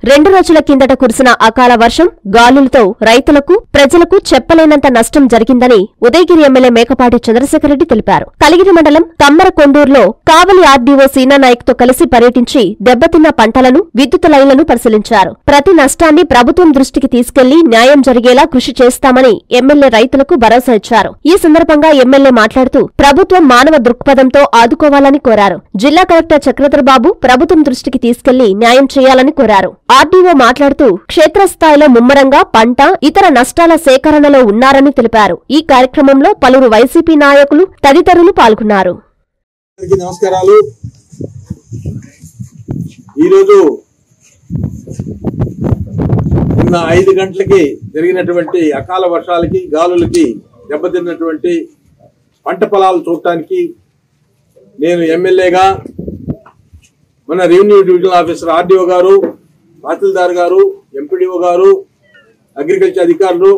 రెండు రోజుల కిందట కురిసిన అకాల వర్షం గాలులతో రైతులకు ప్రజలకు చెప్పలేనంత నష్టం జరిగిందని ఉదయగిరి ఎమ్మెల్యే మేకపాటి చంద్రశేఖరరెడ్డి తెలిపారు కలిగిరి మండలం కమ్మరకొండూరులో కావలి ఆర్డీఓ సీనా నాయక్ తో కలిసి పర్యటించి దెబ్బతిన్న పంటలను విద్యుత్ లైన్లను పరిశీలించారు ప్రతి నష్టాన్ని ప్రభుత్వం దృష్టికి తీసుకెళ్లి న్యాయం జరిగేలా కృషి చేస్తామని ఎమ్మెల్యే రైతులకు భరోసా ఇచ్చారు ఈ సందర్భంగా ఎమ్మెల్యే మాట్లాడుతూ ప్రభుత్వం మానవ దృక్పథంతో ఆదుకోవాలని కోరారు జిల్లా కలెక్టర్ చక్రధర్ బాబు ప్రభుత్వం దృష్టికి తీసుకెళ్లి న్యాయం చేయాలని కోరారు ఆర్డీఓ మాట్లాడుతూ క్షేత్రస్థాయిలో ముమ్మరంగా పంట ఇతర నష్టాల సేకరణలో ఉన్నారని తెలిపారు ఈ కార్యక్రమంలో పలువురు వైసీపీ నాయకులు తదితరులు పాల్గొన్నారు అందరికీ నమస్కారాలు ఈరోజు నిన్న ఐదు గంటలకి జరిగినటువంటి అకాల వర్షాలకి గాలులకి దెబ్బతిన్నటువంటి పంట పొలాలు చూడటానికి నేను ఎమ్మెల్యేగా మన రెవెన్యూ డివిజనల్ ఆఫీసర్ ఆర్డీఓ గారు తహసీల్దార్ గారు ఎంపీడీఓ గారు అగ్రికల్చర్ అధికారులు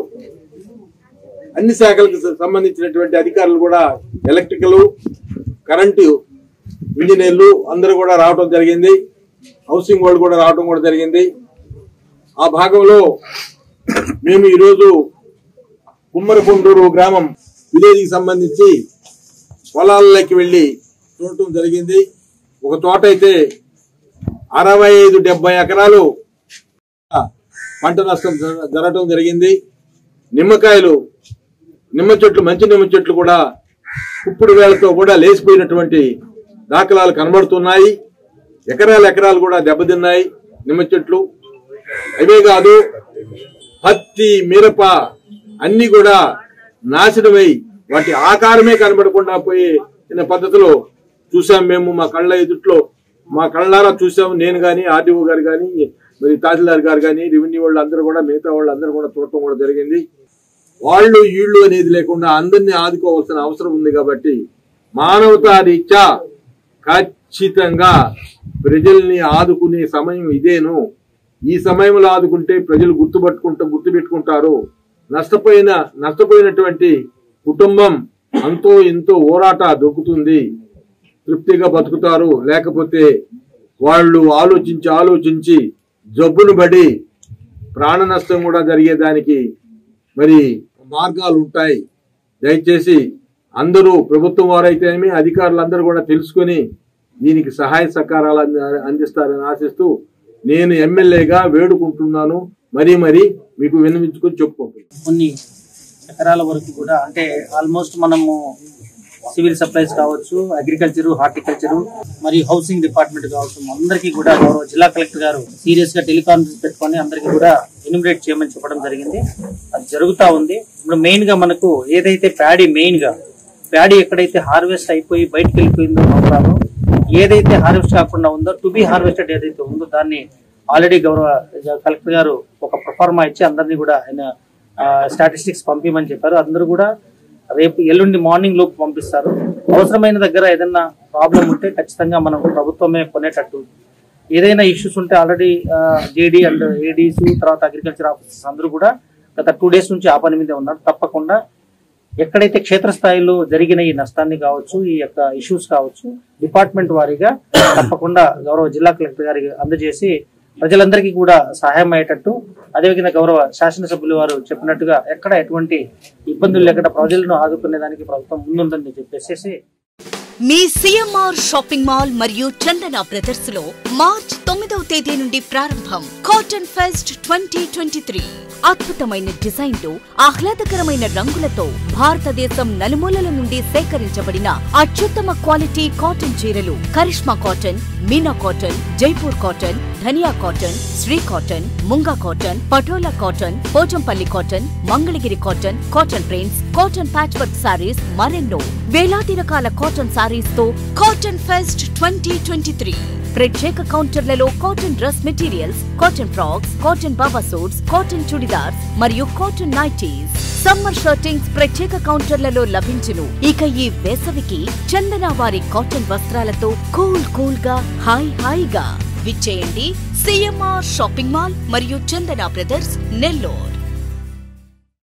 అన్ని శాఖలకు సంబంధించినటువంటి అధికారులు కూడా ఎలక్ట్రికల్ కరెంటు ఇంజనీర్లు అందరూ కూడా రావడం జరిగింది హౌసింగ్ వాళ్ళు కూడా రావడం కూడా జరిగింది ఆ భాగంలో మేము ఈరోజు కుమ్మరకొండూరు గ్రామం విలేజ్కి సంబంధించి పొలాలలోకి వెళ్ళి చూడటం జరిగింది ఒక తోట అయితే అరవై ఐదు డెబ్బై ఎకరాలు పంట నష్టం జర- జరగటం జరిగింది నిమ్మకాయలు నిమ్మ చెట్లు మంచి నిమ్మ చెట్లు కూడా కుప్పుడు వేళతో కూడా లేచిపోయినటువంటి దాఖలాలు కనబడుతున్నాయి ఎకరాలు ఎకరాలు కూడా దెబ్బతిన్నాయి నిమ్మ చెట్లు అవే కాదు పత్తి మిరప అన్ని కూడా నాశనమై వాటి ఆకారమే కనబడకుండా పోయే చిన్న పద్ధతిలో చూసాం మేము మా కళ్ళ ఎదుట్లో మా కళ్ళారా చూసాం నేను గాని ఆర్డీఓ గారు గాని మరి తహసీల్దార్ గారు గాని రెవెన్యూ వాళ్ళు అందరూ కూడా మిగతా వాళ్ళు అందరూ కూడా చూడటం కూడా జరిగింది వాళ్ళు వీళ్ళు అనేది లేకుండా అందరినీ ఆదుకోవాల్సిన అవసరం ఉంది కాబట్టి మానవతా రీత్యా ఖచ్చితంగా ప్రజల్ని ఆదుకునే సమయం ఇదేను ఈ సమయంలో ఆదుకుంటే ప్రజలు గుర్తుపట్టుకుంటూ గుర్తుపెట్టుకుంటారు నష్టపోయిన నష్టపోయినటువంటి కుటుంబం అంతో ఎంతో ఓరాట దొక్కుతుంది తృప్తిగా బతుకుతారు లేకపోతే వాళ్ళు ఆలోచించి ఆలోచించి జబ్బును పడి ప్రాణ నష్టం కూడా జరిగేదానికి మరి మార్గాలు ఉంటాయి దయచేసి అందరూ ప్రభుత్వం వారైతేనేమి అధికారులందరూ కూడా తెలుసుకొని దీనికి సహాయ సహకారాలు అంది- అందిస్తారని ఆశిస్తూ నేను ఎమ్మెల్యేగా వేడుకుంటున్నాను మరీ మరీ మీకు విన్నవించుకొని చెప్పుకుంటున్నాను కొన్ని ఎకరాల వరకు కూడా అంటే ఆల్మోస్ట్ మనము సివిల్ సప్లైస్ కావచ్చు అగ్రికల్చర్ హార్టికల్చర్ మరియు హౌసింగ్ డిపార్ట్మెంట్ కావచ్చు అందరికీ కూడా గౌరవ జిల్లా కలెక్టర్ గారు సీరియస్ గా టెలికాన్ఫరెన్స్ పెట్టుకొని అందరికీ కూడా ఎన్యూమరేట్ చేయమని చెప్పడం జరిగింది అది జరుగుతా ఉంది ఇప్పుడు మెయిన్ గా మనకు ఏదైతే ప్యాడీ మెయిన్ గా ప్యాడీ ఎక్కడైతే హార్వెస్ట్ అయిపోయి బయటకు వెళ్ళిపోయిందో ప్రోగ్రాము ఏదైతే హార్వెస్ట్ కాకుండా ఉందో టు బి హార్వెస్టెడ్ ఏదైతే ఉందో దాన్ని ఆల్రెడీ గౌరవ కలెక్టర్ గారు ఒక ప్రొఫార్మా ఇచ్చి అందరినీ కూడా ఆయన స్టాటిస్టిక్స్ పంపించమని చెప్పారు అందరూ కూడా రేపు ఎల్లుండి మార్నింగ్ లోపు పంపిస్తారు అవసరమైన దగ్గర ఏదైనా ప్రాబ్లం ఉంటే ఖచ్చితంగా మనం ప్రభుత్వమే కొనేటట్టు ఏదైనా ఇష్యూస్ ఉంటే ఆల్రెడీ జేడీ అండ్ ఏడీస్ తర్వాత అగ్రికల్చర్ ఆఫీసర్స్ అందరూ కూడా గత టూ డేస్ నుంచి ఆ పని మీదే ఉన్నారు తప్పకుండా ఎక్కడైతే క్షేత్రస్థాయిలో జరిగిన ఈ నష్టాన్ని కావచ్చు ఈ యొక్క ఇష్యూస్ కావచ్చు డిపార్ట్మెంట్ వారీగా తప్పకుండా గౌరవ జిల్లా కలెక్టర్ గారికి అందజేసి ప్రజలందరికీ కూడా సహాయం అయ్యేటట్టు అదేవిధంగా గౌరవ శాసనసభ్యులు వారు చెప్పినట్టుగా ఎక్కడ ఎటువంటి ఇబ్బందులు లేకుండా ప్రజలను ఆదుకునే దానికి ప్రభుత్వం ముందుందని చెప్పేసి మీ సిఎంఆర్ షాపింగ్ మాల్ మరియు చందన బ్రదర్స్ లో మార్చ్ తొమ్మిదవ తేదీ నుండి ప్రారంభం cotton fest twenty twenty three అద్భుతమైన డిజైన్లు ఆహ్లాదకరమైన రంగులతో భారతదేశం నలుమూలల నుండి సేకరించబడిన అత్యుత్తమ క్వాలిటీ కాటన్ చీరలు Karishma cotton Meena cotton Jaipur cotton Dhaniya cotton Shri cotton Munga cotton Patola cotton Pochampalli cotton Mangalagiri cotton cotton prints cotton patch work saris మరెన్నో వేలాది రకాల కాటన్ సారీస్ తో cotton fest twenty twenty three ప్రత్యేక కౌంటర్లలో cotton dress materials cotton frocks cotton baba suits cotton churidars మరియు cotton nighties summer shirtings ప్రత్యేక కౌంటర్లలో లభించును ఇక ఈ వేసవికి చందన వారి కాటన్ వస్త్రాలతో కూల్ కూల్ గా హాయ్ హాయిగా విచ్చేయండి సిఎంఆర్ షాపింగ్ మాల్ మరియు చందన బ్రదర్స్ నెల్లూరు